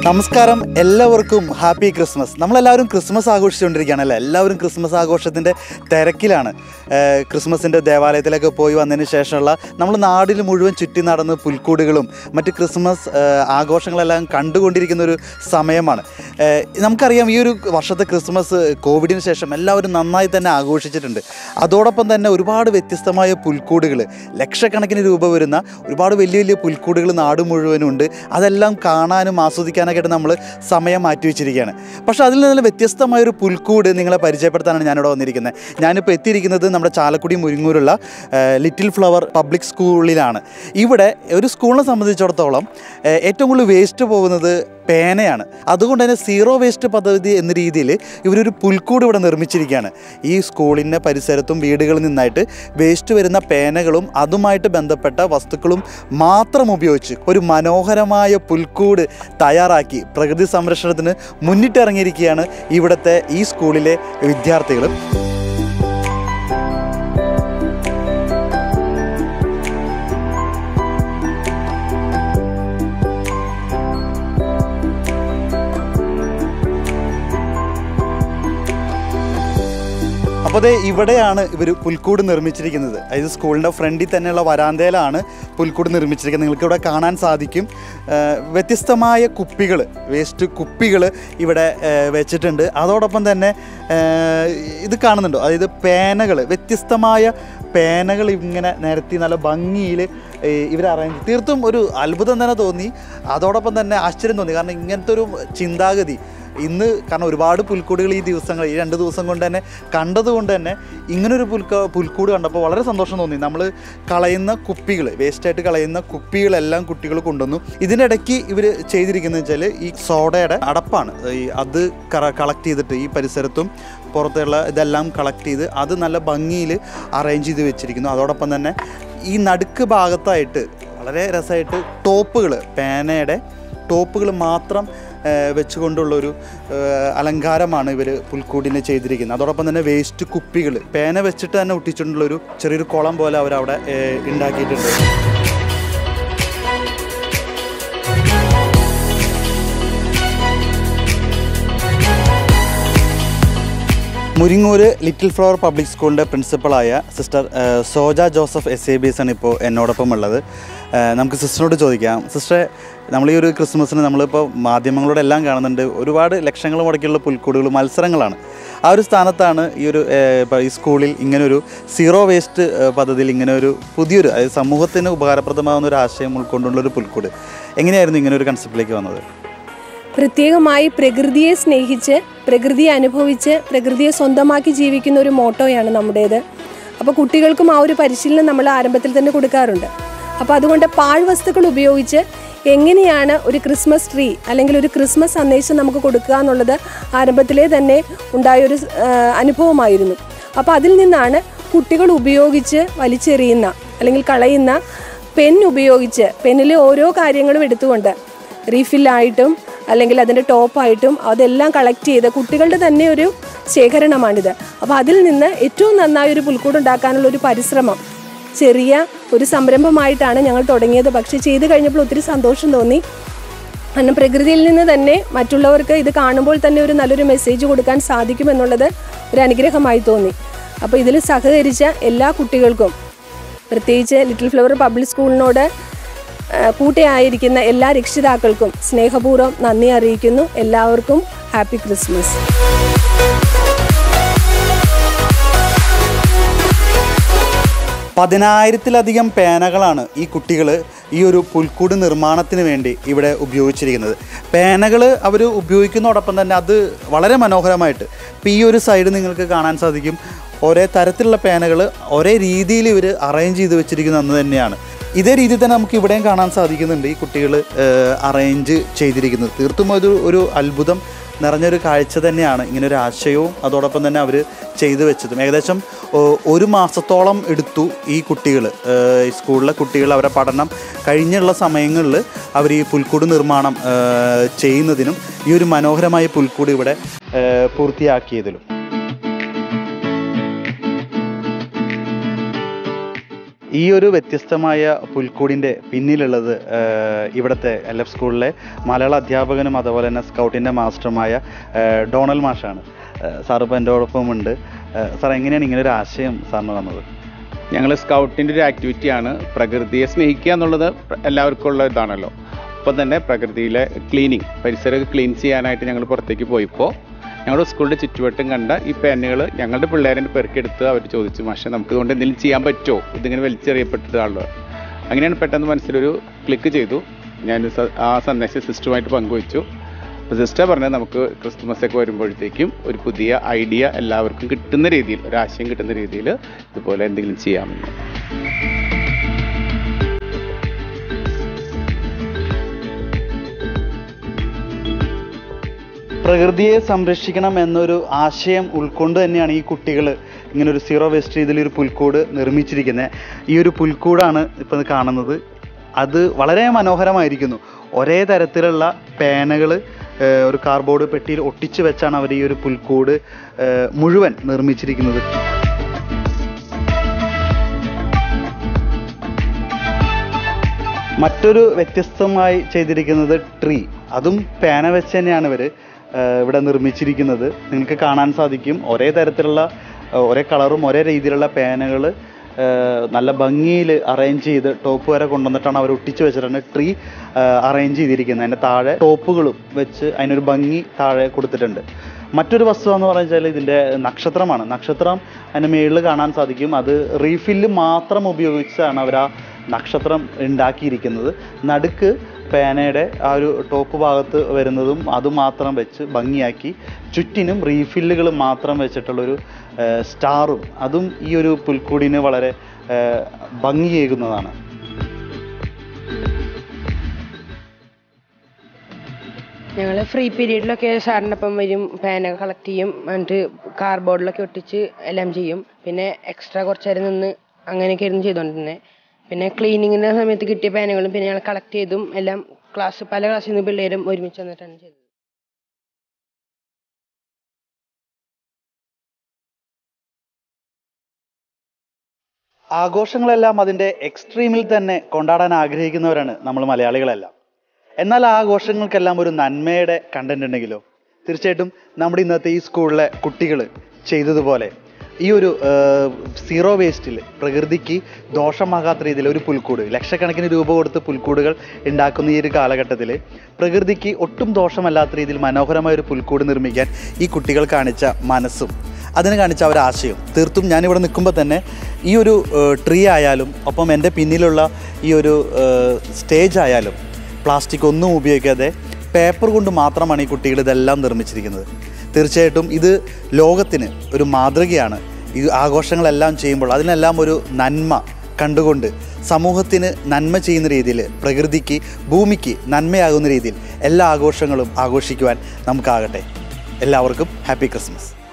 നമസ്കാരം എല്ലാവർക്കും happy Christmas നമ്മളെല്ലാവരും ക്രിസ്മസ് ആഘോഷിച്ചുകൊണ്ടിരിക്കുകയാണല്ലേ എല്ലാവരും ക്രിസ്മസ് ആഘോഷത്തിൻ്റെ തിരക്കിലാണ് ഏഹ് ക്രിസ്മസിൻ്റെ ദേവാലയത്തിലൊക്കെ പോയി വന്നതിന് ശേഷമുള്ള നമ്മൾ നാടിൽ മുഴുവൻ ചുറ്റി നടന്ന് പുൽക്കൂടുകളും മറ്റ് ക്രിസ്മസ് ഏഹ് ആഘോഷങ്ങളെല്ലാം കണ്ടുകൊണ്ടിരിക്കുന്ന ഒരു സമയമാണ് ഏഹ് നമുക്കറിയാം ഈ ഒരു വർഷത്തെ ക്രിസ്മസ് കോവിഡിന് ശേഷം എല്ലാവരും നന്നായി തന്നെ ആഘോഷിച്ചിട്ടുണ്ട് അതോടൊപ്പം തന്നെ ഒരുപാട് വ്യത്യസ്തമായ പുൽക്കൂടുകൾ ലക്ഷക്കണക്കിന് രൂപ വരുന്ന ഒരുപാട് വലിയ വലിയ പുൽക്കൂടുകൾ നാട് മുഴുവനും ഉണ്ട് അതെല്ലാം കാണാനും ആസ്വദിക്കാനൊക്കെ ആയിട്ട് നമ്മൾ സമയം മാറ്റി വെച്ചിരിക്കുകയാണ് പക്ഷേ അതിൽ നിന്ന് വ്യത്യസ്തമായ ഒരു പുൽക്കൂട് നിങ്ങളെ പരിചയപ്പെടുത്താനാണ് ഞാനിവിടെ വന്നിരിക്കുന്നത് ഞാനിപ്പോൾ എത്തിയിരിക്കുന്നത് നമ്മുടെ ചാലക്കുടി മുരിങ്ങൂരുള്ള ഏഹ്, ലിറ്റിൽ ഫ്ലവർ പബ്ലിക് സ്കൂളിലാണ് ഇവിടെ ഒരു സ്കൂളിനെ സംബന്ധിച്ചിടത്തോളം ഏഹ്, ഏറ്റവും കൂടുതൽ വേസ്റ്റ് പോകുന്നത് പേനയാണ് അതുകൊണ്ട് തന്നെ സീറോ വേസ്റ്റ് പദ്ധതി എന്ന രീതിയിൽ ഇവരൊരു പുൽക്കൂട് ഇവിടെ നിർമ്മിച്ചിരിക്കുകയാണ് ഈ സ്കൂളിൻ്റെ പരിസരത്തും വീടുകളിൽ നിന്നായിട്ട് വേസ്റ്റ് വരുന്ന പേനകളും അതുമായിട്ട് ബന്ധപ്പെട്ട വസ്തുക്കളും മാത്രം ഉപയോഗിച്ച് ഒരു മനോഹരമായ പുൽക്കൂട് തയ്യാറാക്കി പ്രകൃതി സംരക്ഷണത്തിന് മുന്നിട്ടിറങ്ങിയിരിക്കുകയാണ് ഇവിടുത്തെ ഈ സ്കൂളിലെ വിദ്യാർത്ഥികൾ അപ്പോൾ ദേ ഇവിടെയാണ് ഇവർ പുൽക്കൂട് നിർമ്മിച്ചിരിക്കുന്നത് അതായത് സ്കൂളിൻ്റെ ഫ്രണ്ടിൽ തന്നെയുള്ള വരാന്തയിലാണ് പുൽക്കൂട് നിർമ്മിച്ചിരിക്കുന്നത് നിങ്ങൾക്ക് ഇവിടെ കാണാൻ സാധിക്കും ആ, വ്യത്യസ്തമായ കുപ്പികൾ വേസ്റ്റ് കുപ്പികൾ ഇവിടെ ആ, വെച്ചിട്ടുണ്ട് അതോടൊപ്പം തന്നെ ആ, ഇത് കാണുന്നുണ്ടോ അതായത് പേനകൾ വ്യത്യസ്തമായ പേനകൾ ഇങ്ങനെ നിരത്തി നല്ല ഭംഗിയിൽ ഇവർ അറേഞ്ച് തീർത്തും ഒരു അത്ഭുതം തന്നെ തോന്നി അതോടൊപ്പം തന്നെ ആശ്ചര്യം തോന്നി കാരണം ഇങ്ങനത്തെ ഒരു ചിന്താഗതി ഇന്ന് കാരണം ഒരുപാട് പുൽക്കൂടുകൾ ഈ ദിവസങ്ങൾ ഈ രണ്ട് ദിവസം കൊണ്ട് തന്നെ കണ്ടതുകൊണ്ട് തന്നെ ഇങ്ങനൊരു പുൽക്ക പുൽക്കൂട് കണ്ടപ്പോൾ വളരെ സന്തോഷം തോന്നി നമ്മൾ കളയുന്ന കുപ്പികൾ വേസ്റ്റായിട്ട് കളയുന്ന കുപ്പികളെല്ലാം കുട്ടികൾ കൊണ്ടുവന്നു ഇതിനിടയ്ക്ക് ഇവർ ചെയ്തിരിക്കുന്നത് വെച്ചാൽ ഈ സോഡയുടെ അടപ്പാണ് ഈ അത് കളക്ട് ചെയ്തിട്ട് ഈ പരിസരത്തും പുറത്തുള്ള ഇതെല്ലാം കളക്ട് ചെയ്ത് അത് നല്ല ഭംഗിയിൽ അറേഞ്ച് ചെയ്ത് വെച്ചിരിക്കുന്നു അതോടൊപ്പം തന്നെ ഈ നടുക്ക് ഭാഗത്തായിട്ട് വളരെ രസമായിട്ട് ടോപ്പുകൾ പേനയുടെ ടോപ്പുകൾ മാത്രം ആ, വെച്ചുകൊണ്ടുള്ളൊരു ആ, അലങ്കാരമാണ് ഇവർ പുൽക്കൂടിന് ചെയ്തിരിക്കുന്നത് അതോടൊപ്പം തന്നെ വേസ്റ്റ് കുപ്പികൾ പേന വെച്ചിട്ട് തന്നെ ഒട്ടിച്ചിട്ടുള്ളൊരു ചെറിയൊരു കുളം പോലെ അവരവിടെ ആ, ഉണ്ടാക്കിയിട്ടുണ്ട് മുരിങ്ങൂര് ലിറ്റിൽ ഫ്ലവർ പബ്ലിക് സ്കൂളിൻ്റെ പ്രിൻസിപ്പളായ സിസ്റ്റർ ഏഹ്, Soja Joseph S A B S ആണ് ഇപ്പോൾ എന്നോടൊപ്പം ഉള്ളത് ഏഹ്, നമുക്ക് സിസ്റ്ററിനോട് ചോദിക്കാം സിസ്റ്ററെ നമ്മൾ ഈ ഒരു ക്രിസ്മസിന് നമ്മളിപ്പോൾ മാധ്യമങ്ങളോട് എല്ലാം കാണുന്നുണ്ട് ഒരുപാട് ലക്ഷങ്ങൾ മുടക്കിയുള്ള പുൽക്കൂടുകൾ മത്സരങ്ങളാണ് ആ ഒരു സ്ഥാനത്താണ് ഈ ഒരു ഏഹ്, ഇപ്പോൾ ഈ സ്കൂളിൽ ഇങ്ങനൊരു സീറോ വേസ്റ്റ് ഏഹ്, പദ്ധതിയിൽ ഇങ്ങനെ ഒരു പുതിയൊരു അതായത് സമൂഹത്തിന് ഉപകാരപ്രദമാകുന്ന ഒരു ആശയം ഉൾക്കൊണ്ടുള്ള ഒരു പുൽക്കൂട് എങ്ങനെയായിരുന്നു ഇങ്ങനെ ഒരു കൺസെപ്റ്റിലേക്ക് വന്നത് പ്രത്യേകമായി പ്രകൃതിയെ സ്നേഹിച്ച് പ്രകൃതിയെ അനുഭവിച്ച് പ്രകൃതിയെ സ്വന്തമാക്കി ജീവിക്കുന്ന ഒരു മോട്ടോയാണ് നമ്മുടേത് അപ്പോൾ കുട്ടികൾക്കും ആ ഒരു പരിശീലനം നമ്മൾ ആരംഭത്തിൽ തന്നെ കൊടുക്കാറുണ്ട് അപ്പോൾ അതുകൊണ്ട് പാഴ്വസ്തുക്കൾ ഉപയോഗിച്ച് എങ്ങനെയാണ് ഒരു ക്രിസ്മസ് ട്രീ അല്ലെങ്കിൽ ഒരു ക്രിസ്മസ് സന്ദേശം നമുക്ക് കൊടുക്കുക എന്നുള്ളത് ആരംഭത്തിലേ തന്നെ ഉണ്ടായൊരു ആ, അനുഭവമായിരുന്നു അപ്പോൾ അതിൽ നിന്നാണ് കുട്ടികൾ ഉപയോഗിച്ച് വലിച്ചെറിയുന്ന അല്ലെങ്കിൽ കളയുന്ന പെൻ ഉപയോഗിച്ച് പെന്നിലെ ഓരോ കാര്യങ്ങളും എടുത്തുകൊണ്ട് റീഫില്ലായിട്ടും അല്ലെങ്കിൽ അതിൻ്റെ ടോപ്പായിട്ടും അതെല്ലാം കളക്ട് ചെയ്ത് കുട്ടികളുടെ തന്നെ ഒരു ശേഖരണമാണിത് അപ്പോൾ അതിൽ നിന്ന് ഏറ്റവും നന്നായി ഒരു പുൽക്കൂട് ഉണ്ടാക്കാനുള്ള ഒരു പരിശ്രമം ചെറിയ ഒരു സംരംഭമായിട്ടാണ് ഞങ്ങൾ തുടങ്ങിയത് പക്ഷേ ചെയ്ത് കഴിഞ്ഞപ്പോൾ ഒത്തിരി സന്തോഷം തോന്നി കാരണം പ്രകൃതിയിൽ നിന്ന് തന്നെ മറ്റുള്ളവർക്ക് ഇത് കാണുമ്പോൾ തന്നെ ഒരു നല്ലൊരു മെസ്സേജ് കൊടുക്കാൻ സാധിക്കുമെന്നുള്ളത് ഒരു അനുഗ്രഹമായി തോന്നി അപ്പോൾ ഇതിൽ സഹകരിച്ച എല്ലാ കുട്ടികൾക്കും പ്രത്യേകിച്ച് ലിറ്റിൽ ഫ്ലവർ പബ്ലിക് സ്കൂളിനോട് ആ, കൂടെയായിരിക്കുന്ന എല്ലാ രക്ഷിതാക്കൾക്കും സ്നേഹപൂർവ്വം നന്ദി അറിയിക്കുന്നു എല്ലാവർക്കും ഹാപ്പി ക്രിസ്മസ് പതിനായിരത്തിലധികം പേനകളാണ് ഈ കുട്ടികൾ ഈ ഒരു പുൽക്കൂട് നിർമ്മാണത്തിന് വേണ്ടി ഇവിടെ ഉപയോഗിച്ചിരിക്കുന്നത് പേനകൾ അവർ ഉപയോഗിക്കുന്നതോടൊപ്പം തന്നെ അത് വളരെ മനോഹരമായിട്ട് ഇപ്പോൾ ഈ ഒരു സൈഡ് നിങ്ങൾക്ക് കാണാൻ സാധിക്കും ഒരേ തരത്തിലുള്ള പേനകൾ ഒരേ രീതിയിൽ ഇവർ അറേഞ്ച് ചെയ്ത് വെച്ചിരിക്കുന്നത് എന്ന് തന്നെയാണ് ഇതേ രീതിയിൽ തന്നെ നമുക്ക് ഇവിടെയും കാണാൻ സാധിക്കുന്നുണ്ട് ഈ കുട്ടികൾ അറേഞ്ച് ചെയ്തിരിക്കുന്നത് തീർത്തും ഒരു ഒരു അത്ഭുതം നിറഞ്ഞൊരു കാഴ്ച തന്നെയാണ് ഇങ്ങനെ ഒരു ആശയവും അതോടൊപ്പം തന്നെ അവർ ചെയ്തു വെച്ചതും ഏകദേശം ഓ, ഒരു മാസത്തോളം എടുത്തു ഈ കുട്ടികൾ ഈ സ്കൂളിലെ കുട്ടികൾ അവരുടെ പഠനം കഴിഞ്ഞുള്ള സമയങ്ങളിൽ അവർ ഈ പുൽക്കൂട് നിർമ്മാണം ഏ, ചെയ്യുന്നതിനും ഈ ഒരു മനോഹരമായ പുൽക്കൂട് ഇവിടെ ഏ, പൂർത്തിയാക്കിയതിലും ഈ ഒരു വ്യത്യസ്തമായ പുൽക്കൂടിൻ്റെ പിന്നിലുള്ളത് ഏഹ്, ഇവിടുത്തെ എൽ എഫ് സ്കൂളിലെ മലയാള അധ്യാപകനും അതുപോലെ തന്നെ സ്കൗട്ടിൻ്റെ മാസ്റ്ററുമായ ഏഹ്, ഡോണൽ മാഷാണ് ഏഹ്, സാർ ഇപ്പോൾ എൻ്റെ ഒപ്പം ഉണ്ട് ഏഹ്, സാർ എങ്ങനെയാണ് ഇങ്ങനെ ഒരു ആശയം സാറിന് വന്നത് ഞങ്ങൾ സ്കൗട്ടിൻ്റെ ഒരു ആക്ടിവിറ്റിയാണ് പ്രകൃതിയെ സ്നേഹിക്കുക എന്നുള്ളത് പ്ര- എല്ലാവർക്കും ഉള്ള ഇതാണല്ലോ അപ്പം തന്നെ പ്രകൃതിയിലെ ക്ലീനിങ് പരിസരം ക്ലീൻ ചെയ്യാനായിട്ട് ഞങ്ങൾ പുറത്തേക്ക് പോയപ്പോൾ ഞങ്ങളുടെ സ്കൂളിൻ്റെ ചുറ്റുവട്ടം കണ്ട ഈ പെന്നുകൾ ഞങ്ങളുടെ പിള്ളേരെ പെറുക്കിയെടുത്ത് അവർ ചോദിച്ചു പക്ഷേ നമുക്ക് ഇതുകൊണ്ട് എന്തെങ്കിലും ചെയ്യാൻ പറ്റുമോ ഇതിങ്ങനെ വലിച്ചെറിയപ്പെട്ടതാണല്ലോ അങ്ങനെയാണ് പെട്ടെന്ന് മനസ്സിലൊരു ക്ലിക്ക് ചെയ്തു ഞാൻ സ- ആ സന്ദേശം സിസ്റ്ററുമായിട്ട് പങ്കുവച്ചു അപ്പോൾ സിസ്റ്റർ പറഞ്ഞത് നമുക്ക് ക്രിസ്മസ് ഒക്കെ വരുമ്പോഴത്തേക്കും ഒരു പുതിയ ഐഡിയ എല്ലാവർക്കും കിട്ടുന്ന രീതിയിൽ ഒരു ആശയം കിട്ടുന്ന രീതിയിൽ ഇതുപോലെ എന്തെങ്കിലും ചെയ്യാമെന്ന് പ്രകൃതിയെ സംരക്ഷിക്കണം എന്നൊരു ആശയം ഉൾക്കൊണ്ട് തന്നെയാണ് ഈ കുട്ടികൾ ഇങ്ങനെ ഒരു സീറോ വേസ്റ്റ് രീതിയിൽ ഒരു പുൽക്കൂട് നിർമ്മിച്ചിരിക്കുന്നത് ഈ ഒരു പുൽക്കൂടാണ് ഇപ്പം കാണുന്നത് അത് വളരെ മനോഹരമായിരിക്കുന്നു ഒരേ തരത്തിലുള്ള പേനകൾ ഒരു കാർഡ്ബോർഡ് പെട്ടിയിൽ ഒട്ടിച്ച് വെച്ചാണ് അവർ ഈ ഒരു പുൽക്കൂട് ഏഹ്, മുഴുവൻ നിർമ്മിച്ചിരിക്കുന്നത് മറ്റൊരു വ്യത്യസ്തമായി ചെയ്തിരിക്കുന്നത് ട്രീ അതും പേന വെച്ച് തന്നെയാണ് ഇവർ ഇവിടെ നിർമ്മിച്ചിരിക്കുന്നത് നിങ്ങൾക്ക് കാണാൻ സാധിക്കും ഒരേ തരത്തിലുള്ള ആ, ഒരേ കളറും ഒരേ രീതിയിലുള്ള പേനകൾ നല്ല ഭംഗിയിൽ അറേഞ്ച് ചെയ്ത് ടോപ്പ് വരെ കൊണ്ടുവന്നിട്ടാണ് അവർ ഒട്ടിച്ച് വെച്ചിട്ടാണ് ട്രീ അറേഞ്ച് ചെയ്തിരിക്കുന്നത് അതിൻ്റെ താഴെ ടോപ്പുകളും വെച്ച് അതിനൊരു ഭംഗി താഴെ കൊടുത്തിട്ടുണ്ട് മറ്റൊരു വസ്തു എന്ന് പറഞ്ഞാൽ ഇതിൻ്റെ നക്ഷത്രമാണ് നക്ഷത്രം അതിൻ്റെ മുകളിൽ കാണാൻ സാധിക്കും അത് റീഫില്ല് മാത്രം ഉപയോഗിച്ചാണ് അവർ ആ നക്ഷത്രം ഉണ്ടാക്കിയിരിക്കുന്നത് നടുക്ക് പേനയുടെ ആ ഒരു ടോപ്പ് ഭാഗത്ത് വരുന്നതും അതുമാത്രം വെച്ച് ഭംഗിയാക്കി ചുറ്റിനും റീഫില്ലുകൾ മാത്രം വെച്ചിട്ടുള്ളൊരു ഏഹ്, സ്റ്റാറും അതും ഈ ഒരു പുൽക്കൂടിന് വളരെ ഏഹ്, ഭംഗിയേകുന്നതാണ് ഞങ്ങൾ ഫ്രീ പീരീഡിലൊക്കെ സാറിൻ്റെ ഒപ്പം വരും പേന കളക്ട് ചെയ്യും എന്നിട്ട് കാർഡ്ബോർഡിലൊക്കെ ഒട്ടിച്ച് എല്ലാം ചെയ്യും പിന്നെ എക്സ്ട്രാ കുറച്ച് നേരം നിന്ന് അങ്ങനെയൊക്കെ ആയിരുന്നു ചെയ്തുകൊണ്ടിരുന്നത് പിന്നെ ക്ലീനിങ്ങിൻ്റെ സമയത്ത് കിട്ടിയ പേനകളും പിന്നെ ഞങ്ങൾ കളക്ട് ചെയ്തും എല്ലാം ക്ലാസ് പല ക്ലാസ്സിൽ നിന്ന് പിള്ളേരും ഒരുമിച്ച് വന്നിട്ടാണ് ചെയ്തത് ആഘോഷങ്ങളെല്ലാം അതിൻ്റെ എക്സ്ട്രീമിൽ തന്നെ കൊണ്ടാടാൻ ആഗ്രഹിക്കുന്നവരാണ് നമ്മൾ മലയാളികളെല്ലാം എന്നാൽ ആ ആഘോഷങ്ങൾക്കെല്ലാം ഒരു നന്മയുടെ കണ്ടന്റ് ഉണ്ടെങ്കിലോ തീർച്ചയായിട്ടും നമ്മുടെ ഇന്നത്തെ ഈ സ്കൂളിലെ കുട്ടികൾ ചെയ്തതുപോലെ ഈ ഒരു സീറോ വേസ്റ്റിൽ പ്രകൃതിക്ക് ദോഷമാകാത്ത രീതിയിൽ ഒരു പുൽക്കൂട് ലക്ഷക്കണക്കിന് രൂപ കൊടുത്ത് പുൽക്കൂടുകൾ ഉണ്ടാക്കുന്ന ഈ ഒരു കാലഘട്ടത്തിൽ പ്രകൃതിക്ക് ഒട്ടും ദോഷമല്ലാത്ത രീതിയിൽ മനോഹരമായ ഒരു പുൽക്കൂട് നിർമ്മിക്കാൻ ഈ കുട്ടികൾ കാണിച്ച മനസ്സും അതിന് കാണിച്ച ആ ഒരു ആശയം തീർത്തും ഞാനിവിടെ നിൽക്കുമ്പോൾ തന്നെ ഈ ഒരു ട്രീ ആയാലും ഒപ്പം എൻ്റെ പിന്നിലുള്ള ഈ ഒരു സ്റ്റേജ് ആയാലും പ്ലാസ്റ്റിക് ഒന്നും ഉപയോഗിക്കാതെ പേപ്പർ കൊണ്ട് മാത്രമാണ് ഈ കുട്ടികൾ ഇതെല്ലാം നിർമ്മിച്ചിരിക്കുന്നത് തീർച്ചയായിട്ടും ഇത് ലോകത്തിന് ഒരു മാതൃകയാണ് ഈ ആഘോഷങ്ങളെല്ലാം ചെയ്യുമ്പോൾ അതിനെല്ലാം ഒരു നന്മ കണ്ടുകൊണ്ട് സമൂഹത്തിന് നന്മ ചെയ്യുന്ന രീതിയിൽ പ്രകൃതിക്ക് ഭൂമിക്ക് നന്മയാകുന്ന രീതിയിൽ എല്ലാ ആഘോഷങ്ങളും ആഘോഷിക്കുവാൻ നമുക്കാകട്ടെ എല്ലാവർക്കും ഹാപ്പി ക്രിസ്മസ്